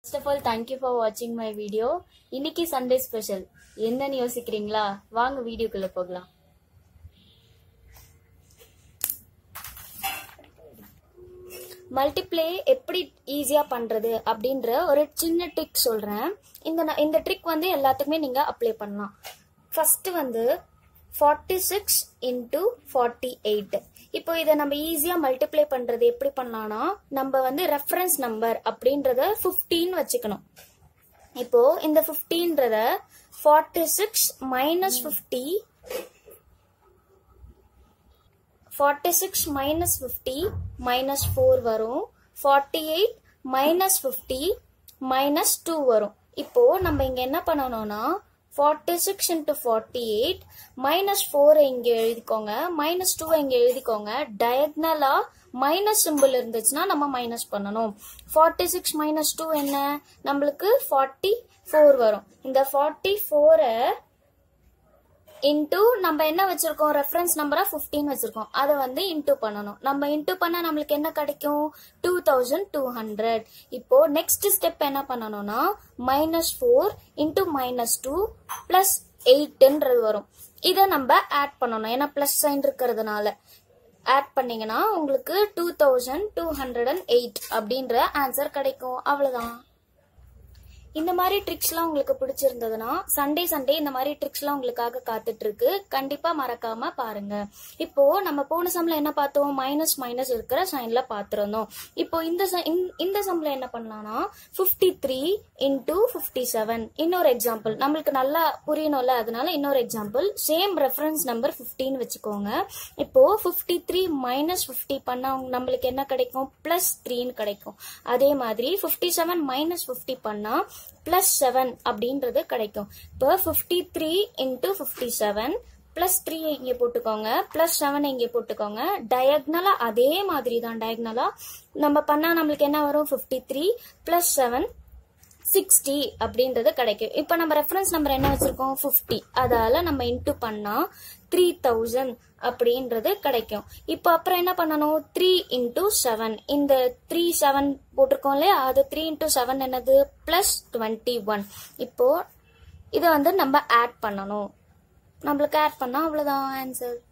first of all thank you for வாட்சிங் my video இன்னைக்கு Sunday special என்னன்னு யோசிக்கிறீங்களா வாங்க வீடியோக்குள்ள போகலாம் மல்டிப்ளே எப்படி ஈஸியா பண்றது அப்படின்ற ஒரு சின்ன ட்ரிக் சொல்றேன் இந்த ந- இந்த ட்ரிக் வந்து எல்லாத்துக்குமே நீங்க அப்ளை பண்ணலாம் ஃபர்ஸ்ட் வந்து forty six into forty eight இப்போ இதை நம்ம ஈஸியா மல்டிப்ளை பண்றது எப்படி பண்ணலாம்னா நம்ம வந்து ரெஃபரன்ஸ் நம்பர் அப்படின்றத 15 வச்சுக்கணும் இப்போ இந்த 15ன்றத forty six minus fifty forty six minus fifty minus four வரும் forty eight minus fifty minus two வரும் இப்போ நம்ம இங்க என்ன பண்ணணும்னா forty six into forty eight minus ஃபோரை இங்க எழுதிக்கோங்க மைனஸ் டூ இங்க எழுதிக்கோங்க டயக்னலா மைனஸ் சிம்பிள் இருந்துச்சுன்னா நம்ம மைனஸ் பண்ணணும் ஃபார்ட்டி சிக்ஸ் மைனஸ் டூ என்ன நம்மளுக்கு ஃபார்ட்டி ஃபோர் வரும் இந்த ஃபார்ட்டி ஃபோரை இன்டூ நம்ம என்ன வச்சிருக்கோம் ரெஃபரன்ஸ் நம்பரா 15 வச்சிருக்கோம் அதை வந்து இன்டூ பண்ணணும் நம்ம இன்டூ பண்ணா நம்மளுக்கு என்ன கிடைக்கும் டூ தௌசண்ட் டூ ஹண்ட்ரட் இப்போ நெக்ஸ்ட் ஸ்டெப் என்ன பண்ணணும்னா minus four into minus two plus எயிட்ன்றது வரும் இதை நம்ம ஆட் பண்ணணும் ஏன்னா பிளஸ் சைன் இருக்கிறதுனால ஆட் பண்ணீங்கன்னா உங்களுக்கு two thousand two hundred and eight அப்படின்ற ஆன்சர் கிடைக்கும் அவ்வளவுதான் இந்த மாதிரி ட்ரிக்ஸ்லாம் உங்களுக்கு பிடிச்சிருந்ததுன்னா சண்டே சண்டே இந்த மாதிரி ட்ரிக்ஸ்லாம் உங்களுக்காக காத்துட்டு இருக்கு கண்டிப்பா மறக்காம பாருங்க இப்போ நம்ம போன சம்ல என்ன பார்த்தோம் மைனஸ் மைனஸ் இருக்கிற சைன்ல பார்த்திருந்தோம் இப்போ இந்த ச- இந்த- இந்த சம்ல என்ன பண்ணலாம்னா 53 த்ரீ இன்டூ ஃபிஃப்டி செவன் இன்னொரு எக்ஸாம்பிள் நம்மளுக்கு நல்லா புரியணும்ல அதனால இன்னொரு எக்ஸாம்பிள் சேம் ரெஃபரன்ஸ் நம்பர் 15 வச்சுக்கோங்க இப்போ 53 த்ரீ மைனஸ் ஃபிஃப்டி பண்ணா உங்க- நம்மளுக்கு என்ன கிடைக்கும் பிளஸ் த்ரீன்னு கிடைக்கும் அதே மாதிரி 57 செவன் மைனஸ் ஃபிஃப்டி பண்ணா பிளஸ் செவன் அப்படின்றது கிடைக்கும் இப்போ fifty three into fifty seven plus three இங்கே போட்டுக்கோங்க பிளஸ் செவன் இங்கே போட்டுக்கோங்க டயக்னலா அதே மாதிரி தான் டயக்னலா நம்ம பண்ணா நம்மளுக்கு என்ன வரும் fifty three plus seven sixty அப்படின்றது கிடைக்கும் இப்போ நம்ம ரெஃபரன்ஸ் நம்பர் என்ன வச்சிருக்கோம் 50 அதால நம்ம இன்டூ பண்ணா த்ரீ தௌசண்ட் அப்படின்றது கிடைக்கும் இப்போ அப்புறம் என்ன பண்ணணும் த்ரீ இன்டூ செவன் இந்த த்ரீ செவன் போட்டிருக்கோம் இல்லையா அது த்ரீ இன்டூ செவன் என்னது பிளஸ் டுவெண்ட்டி ஒன் இப்போ இதை வந்து நம்ம ஆட் பண்ணணும் நம்மளுக்கு ஆட் பண்ணா அவ்வளவுதான் ஆன்சர்